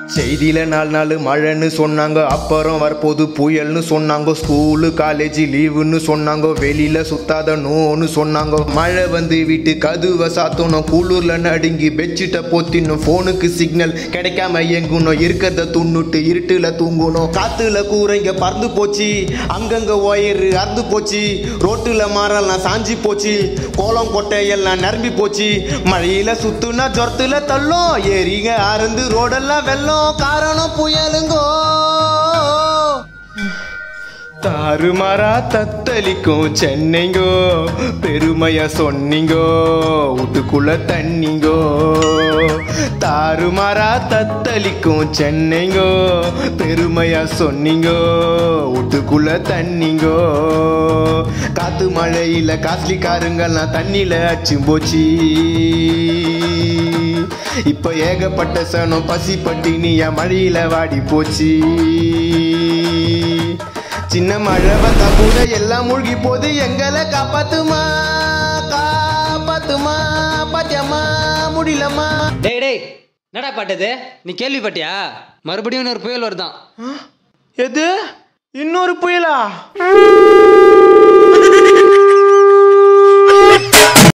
செய்தியில நாலு நாள் மழைன்னு சொன்னாங்க அப்புறம் வரப்போது புயல்னு சொன்னாங்க ஸ்கூலு காலேஜ் லீவுன்னு சொன்னாங்க வெளியில சுத்தாத நோன்னு சொன்னாங்க மழை வந்து வீட்டு கதுவை சாத்தணும் குளூர்ல நடுங்கி பெட்ஷீட்டை போத்தினும் ஃபோனுக்கு சிக்னல் கிடைக்காம எங்கணும் இருக்கிறத துண்ணுட்டு இருட்டுல தூங்கணும் காத்துல கூரைங்க பறந்து போச்சு அங்கங்க ஒயரு அறுந்து போச்சு ரோட்டுல மரம்லாம் சாஞ்சி போச்சு கோலம் கொட்டை எல்லாம் நிரம்பி போச்சு மழையில சுத்துனா ஜொரத்துல தள்ளும் ஏரிங்க அறந்து ரோடெல்லாம் வெள்ளம் காரணம் புயலுங்கோ தாறுமாறா தத்தளிக்கும் சென்னைங்கோ பெருமையா சொன்னீங்கோ வீட்டுக்குள்ள தண்ணிங்கோ தாறுமாறா தத்தளிக்கும் சென்னைங்கோ பெருமையா சொன்னீங்கோ வீட்டுக்குள்ள தண்ணிங்கோ காத்து மழையில காஸ்ட்லி காருங்கெல்லாம் தண்ணியில அச்சும் போச்சு இப்ப ஏகப்பட்ட சனம் பசி பட்டினியா மழையில வாடி போச்சு சின்ன மழை வந்தா கூட எல்லாம் மூழ்கி போது எங்களை காப்பாத்துமா காப்பாத்துமா பாத்தியம்மா முடியலம்மா டேய் டேய் என்னடா பாட்டது நீ கேள்விப்பட்டியா மறுபடியும் இன்னொரு புயல் வருதான் எது இன்னொரு புயலா